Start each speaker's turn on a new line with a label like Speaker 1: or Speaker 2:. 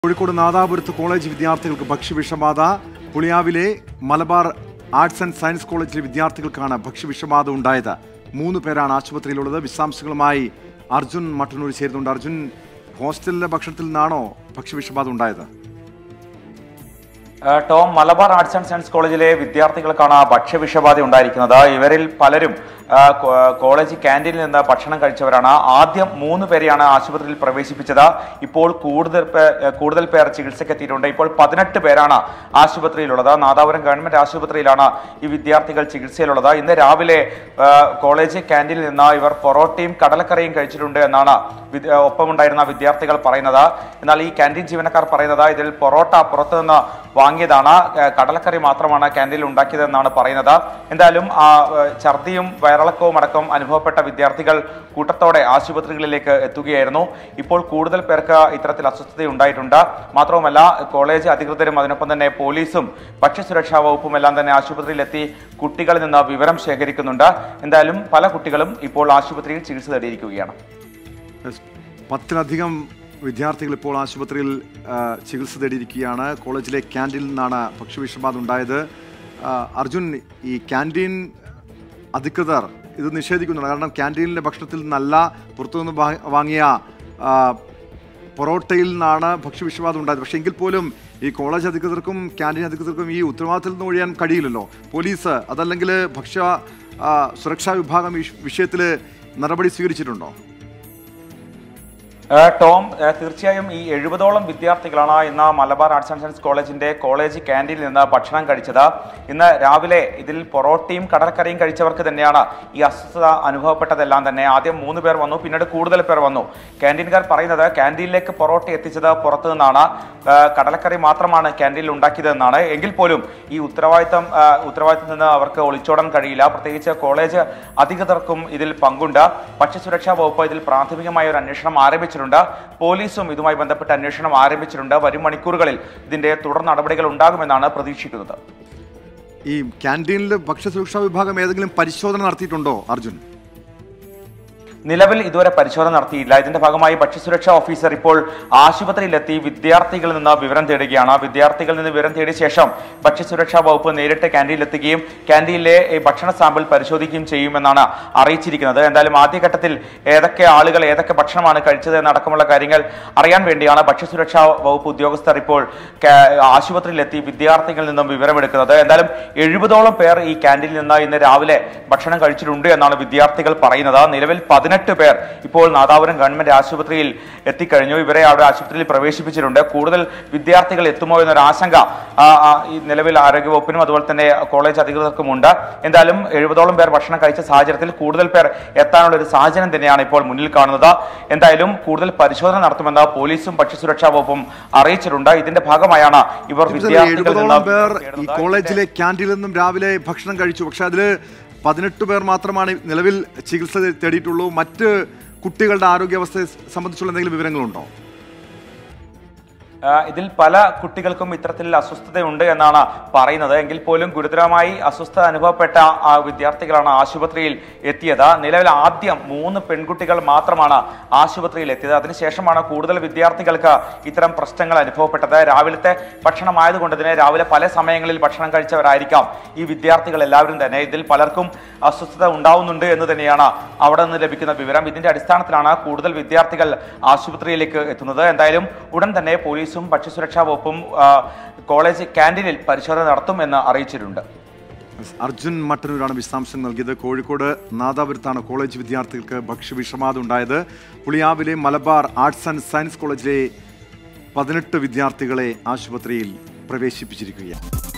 Speaker 1: കോഴിക്കോട് നാദാപുരത്ത് കോളേജ് വിദ്യാർത്ഥികൾക്ക് ഭക്ഷ്യവിഷബാധ പുളിയാവിലെ മലബാർ ആർട്സ് ആൻഡ് സയൻസ് കോളേജിലെ വിദ്യാർത്ഥികൾക്കാണ് ഭക്ഷ്യവിഷബാധ ഉണ്ടായത് മൂന്ന് പേരാണ് ആശുപത്രിയിലുള്ളത് വിശദാംശങ്ങളുമായി അർജുൻ മട്ടന്നൂർ ചേരുന്നുണ്ട് അർജുൻ ഹോസ്റ്റലിലെ ഭക്ഷണത്തിൽ നിന്നാണോ ഭക്ഷ്യവിഷബാധ ഉണ്ടായത്
Speaker 2: ഏഹ് ടോം മലബാർ ആർട്സ് ആൻഡ് സയൻസ് കോളേജിലെ വിദ്യാർത്ഥികൾക്കാണ് ഭക്ഷ്യവിഷബാധ ഉണ്ടായിരിക്കുന്നത് ഇവരിൽ പലരും ഏഹ് കോ- കോളേജ് ക്യാൻറ്റീനിൽ നിന്ന് ഭക്ഷണം കഴിച്ചവരാണ് ആദ്യം മൂന്ന് പേരെയാണ് ആശുപത്രിയിൽ പ്രവേശിപ്പിച്ചത് ഇപ്പോൾ കൂടുതൽ പേ- ഏഹ് കൂടുതൽ പേർ ചികിത്സയ്ക്ക് എത്തിയിട്ടുണ്ട് ഇപ്പോൾ പതിനെട്ട് പേരാണ് ആശുപത്രിയിലുള്ളത് നാദാപുരം ഗവൺമെന്റ് ആശുപത്രിയിലാണ് ഈ വിദ്യാർത്ഥികൾ ചികിത്സയിലുള്ളത് ഇന്ന് രാവിലെ ഏഹ് കോളേജ് ക്യാൻറ്റീനിൽ നിന്ന് ഇവർ പൊറോട്ടയും കടലക്കറിയും കഴിച്ചിട്ടുണ്ട് എന്നാണ് വിദ്യ- ഒപ്പമുണ്ടായിരുന്ന വിദ്യാർത്ഥികൾ പറയുന്നത് എന്നാൽ ഈ ക്യാൻറ്റീൻ ജീവനക്കാർ പറയുന്നത് ഇതിൽ പൊറോട്ട പുറത്തുനിന്ന് വാങ്ങിയതാണ് ഏഹ് കടലക്കറി മാത്രമാണ് ക്യാൻറ്റീനിൽ ഉണ്ടാക്കിയതെന്നാണ് പറയുന്നത് എന്തായാലും ആ, ഏഹ് ഛർദിയും വയറിളക്കവും അടക്കം അനുഭവപ്പെട്ട വിദ്യാർത്ഥികൾ കൂട്ടത്തോടെ ആശുപത്രികളിലേക്ക് എത്തുകയായിരുന്നു ഇപ്പോൾ കൂടുതൽ പേർക്ക് ഇത്തരത്തിൽ അസ്വസ്ഥതയുണ്ടായിട്ടുണ്ട് മാത്രവുമല്ല കോളേജ് അധികൃതരും അതിനൊപ്പം തന്നെ പോലീസും ഭക്ഷ്യസുരക്ഷാ വകുപ്പും എല്ലാം തന്നെ ആശുപത്രിയിലെത്തി കുട്ടികളിൽ നിന്ന് വിവരം ശേഖരിക്കുന്നുണ്ട് എന്തായാലും പല കുട്ടികളും ഇപ്പോൾ ആശുപത്രിയിൽ ചികിത്സ തേടിയിരിക്കുകയാണ്
Speaker 1: എസ്, പത്തിലധികം വിദ്യാർത്ഥികൾ ഇപ്പോൾ ആശുപത്രിയിൽ ആ, ചികിത്സ തേടിയിരിക്കുകയാണ് കോളേജിലെ ക്യാൻറ്റീനിൽ നിന്നാണ് ഭക്ഷ്യവിഷബാധ ഉണ്ടായത് ആ, അർജുൻ ഈ ക്യാൻറ്റീൻ അധികൃതർ ഇത് നിഷേധിക്കുന്നുണ്ട് കാരണം ക്യാൻറ്റീനിലെ ഭക്ഷണത്തിൽ നിന്നല്ല പുറത്തുനിന്ന് വാ- വാങ്ങിയ ആ, പൊറോട്ടയിൽ നിന്നാണ് ഭക്ഷ്യവിഷബാധ ഉണ്ടായത് പക്ഷേ എങ്കിൽ പോലും ഈ കോളേജ് അധികൃതർക്കും ക്യാൻറ്റീൻ അധികൃതർക്കും ഈ ഉത്തരവാദിത്തത്തിൽ നിന്ന് ഒഴിയാൻ കഴിയില്ലല്ലോ പോലീസ് അതല്ലെങ്കിൽ ഭക്ഷ്യ ആ, സുരക്ഷാ വിഭാഗം ഈ വിഷയത്തിൽ നടപടി സ്വീകരിച്ചിട്ടുണ്ടോ
Speaker 2: ഏഹ് ടോം ഏഹ് തീർച്ചയായും ഈ എഴുപതോളം വിദ്യാർത്ഥികളാണ് ഇന്ന് മലബാർ ആർട്സ് ആൻഡ് സയൻസ് കോളേജിന്റെ കോളേജ് ക്യാൻറ്റീനിൽ നിന്ന് ഭക്ഷണം കഴിച്ചത് ഇന്ന് രാവിലെ ഇതിൽ പൊറോട്ടയും കടൽക്കറിയും കഴിച്ചവർക്ക് തന്നെയാണ് ഈ അസ്വസ്ഥത അനുഭവപ്പെട്ടതെല്ലാം തന്നെ ആദ്യം മൂന്ന് പേർ വന്നു പിന്നീട് കൂടുതൽ പേർ വന്നു ക്യാൻറ്റീൻകാർ പറയുന്നത് ക്യാൻറ്റീനിലേക്ക് പൊറോട്ട എത്തിച്ചത് പുറത്തു നിന്നാണ് ഏഹ് കടലക്കറി മാത്രമാണ് ക്യാൻറ്റീനിൽ ഉണ്ടാക്കിയതെന്നാണ് എങ്കിൽ പോലും ഈ ഉത്തരവാദിത്തം ഏഹ് ഉത്തരവാദിത്തത്തിൽ നിന്ന് അവർക്ക് ഒളിച്ചോടാൻ കഴിയില്ല പ്രത്യേകിച്ച് കോളേജ് അധികൃതർക്കും ഇതിൽ പങ്കുണ്ട് ഭക്ഷ്യസുരക്ഷാ വകുപ്പ് ഇതിൽ പ്രാഥമികമായ ഒരു അന്വേഷണം ആരംഭിച്ചിട്ടുണ്ട് പോലീസും ഇതുമായി ബന്ധപ്പെട്ട് അന്വേഷണം ആരംഭിച്ചിട്ടുണ്ട് വരും മണിക്കൂറുകളിൽ ഇതിന്റെ തുടർ നടപടികൾ ഉണ്ടാകുമെന്നാണ് പ്രതീക്ഷിക്കുന്നത്
Speaker 1: ഈ ക്യാൻറ്റീനിൽ ഭക്ഷ്യസുരക്ഷാ വിഭാഗം ഏതെങ്കിലും പരിശോധന നടത്തിയിട്ടുണ്ടോ അർജുൻ
Speaker 2: നിലവിൽ ഇതുവരെ പരിശോധന നടത്തിയില്ല ഇതിന്റെ ഭാഗമായി ഭക്ഷ്യസുരക്ഷാ ഓഫീസർ ഇപ്പോൾ ആശുപത്രിയിലെത്തി വിദ്യാർത്ഥികളിൽ നിന്ന് വിവരം തേടുകയാണ് വിദ്യാർത്ഥികളിൽ നിന്ന് വിവരം തേടിയ ശേഷം ഭക്ഷ്യസുരക്ഷാ വകുപ്പ് നേരിട്ട് ക്യാൻറ്റീനിലെത്തുകയും ക്യാൻറ്റീനിലെ ഈ ഭക്ഷണ സാമ്പിൾ പരിശോധിക്കുകയും ചെയ്യുമെന്നാണ് അറിയിച്ചിരിക്കുന്നത് എന്തായാലും ആദ്യഘട്ടത്തിൽ ഏതൊക്കെ ആളുകൾ ഏതൊക്കെ ഭക്ഷണമാണ് കഴിച്ചത് എന്നടക്കമുള്ള കാര്യങ്ങൾ അറിയാൻ വേണ്ടിയാണ് ഭക്ഷ്യസുരക്ഷാ വകുപ്പ് ഉദ്യോഗസ്ഥർ ഇപ്പോൾ കാ- ആശുപത്രിയിലെത്തി വിദ്യാർത്ഥികളിൽ നിന്നും വിവരമെടുക്കുന്നത് എന്തായാലും എഴുപതോളം പേർ ഈ ക്യാൻറ്റീനിൽ നിന്ന് ഇന്ന് രാവിലെ ഭക്ഷണം കഴിച്ചിട്ടുണ്ട് എന്നാണ് വിദ്യാർത്ഥികൾ പറയുന്നത് നിലവിൽ പതിനെട്ട് പേർ ഇപ്പോൾ നാദാപുരം ഗവൺമെന്റ് ആശുപത്രിയിൽ എത്തിക്കഴിഞ്ഞു ഇവരെ അവിടെ ആശുപത്രിയിൽ പ്രവേശിപ്പിച്ചിട്ടുണ്ട് കൂടുതൽ വിദ്യാർത്ഥികൾ എത്തുമോ എന്നൊരു ആശങ്ക ആ, ആ, ഈ നിലവിൽ ആരോഗ്യവകുപ്പിനും അതുപോലെ തന്നെ കോളേജ് അധികൃതർക്കുമുണ്ട് എന്തായാലും എഴുപതോളം പേർ ഭക്ഷണം കഴിച്ച സാഹചര്യത്തിൽ കൂടുതൽ പേർ എത്താനുള്ള ഒരു സാഹചര്യം തന്നെയാണ് ഇപ്പോൾ മുന്നിൽ കാണുന്നത് എന്തായാലും കൂടുതൽ പരിശോധന നടത്തുമെന്ന് പോലീസും ഭക്ഷ്യസുരക്ഷാ വകുപ്പും അറിയിച്ചിട്ടുണ്ട് ഇതിന്റെ ഭാഗമായാണ് ഇവർ വിദ്യാർത്ഥികളിൽ
Speaker 1: എഴുപതോളം പേർ
Speaker 2: നിന്ന്
Speaker 1: ഈ
Speaker 2: തേടുന്നത്.
Speaker 1: കോളേജിലെ ക്യാൻറ്റീനിൽ നിന്നും രാവിലെ ഭക്ഷണം കഴിച്ചു പക്ഷെ അതിൽ പതിനെട്ട് പേർ മാത്രമാണ് നിലവിൽ ചികിത്സ തേടിയിട്ടുള്ളൂ മറ്റ് കുട്ടികളുടെ ആരോഗ്യാവസ്ഥയെ സംബന്ധിച്ചുള്ള എന്തെങ്കിലും വിവരങ്ങളുണ്ടോ
Speaker 2: ആ, ഇതിൽ പല കുട്ടികൾക്കും ഇത്തരത്തിൽ അസ്വസ്ഥതയുണ്ട് എന്നാണ് പറയുന്നത് എങ്കിൽ പോലും ഗുരുതരമായി അസ്വസ്ഥത അനുഭവപ്പെട്ട ആ വിദ്യാർത്ഥികളാണ് ആശുപത്രിയിൽ എത്തിയത് നിലവിൽ ആദ്യം മൂന്ന് പെൺകുട്ടികൾ മാത്രമാണ് ആശുപത്രിയിൽ എത്തിയത് അതിനുശേഷമാണ് കൂടുതൽ വിദ്യാർത്ഥികൾക്ക് ഇത്തരം പ്രശ്നങ്ങൾ അനുഭവപ്പെട്ടത് രാവിലത്തെ ഭക്ഷണമായതുകൊണ്ട് തന്നെ രാവിലെ പല സമയങ്ങളിൽ ഭക്ഷണം കഴിച്ചവരായിരിക്കാം ഈ വിദ്യാർത്ഥികൾ എല്ലാവരും തന്നെ ഇതിൽ പലർക്കും അസ്വസ്ഥത ഉണ്ടാവുന്നുണ്ട് എന്ന് തന്നെയാണ് അവിടെ നിന്ന് ലഭിക്കുന്ന വിവരം ഇതിന്റെ അടിസ്ഥാനത്തിലാണ് കൂടുതൽ വിദ്യാർത്ഥികൾ ആശുപത്രിയിലേക്ക് എത്തുന്നത് എന്തായാലും ഉടൻ തന്നെ പോലീസും ഭക്ഷ്യസുരക്ഷാ വകുപ്പും ആ, കോളേജ് ക്യാൻറ്റീനിൽ പരിശോധന നടത്തും എന്ന് അറിയിച്ചിട്ടുണ്ട്
Speaker 1: അർജുൻ മട്ടന്നൂരാണ് വിശദാംശം നൽകിയത് കോഴിക്കോട് നാദാപുരത്താണ് കോളേജ് വിദ്യാർത്ഥികൾക്ക് ഭക്ഷ്യവിഷമാത ഉണ്ടായത് പുളിയാവിലെ മലബാർ ആർട്സ് ആൻഡ് സയൻസ് കോളേജിലെ പതിനെട്ട് വിദ്യാർത്ഥികളെ ആശുപത്രിയിൽ പ്രവേശിപ്പിച്ചിരിക്കുകയാണ്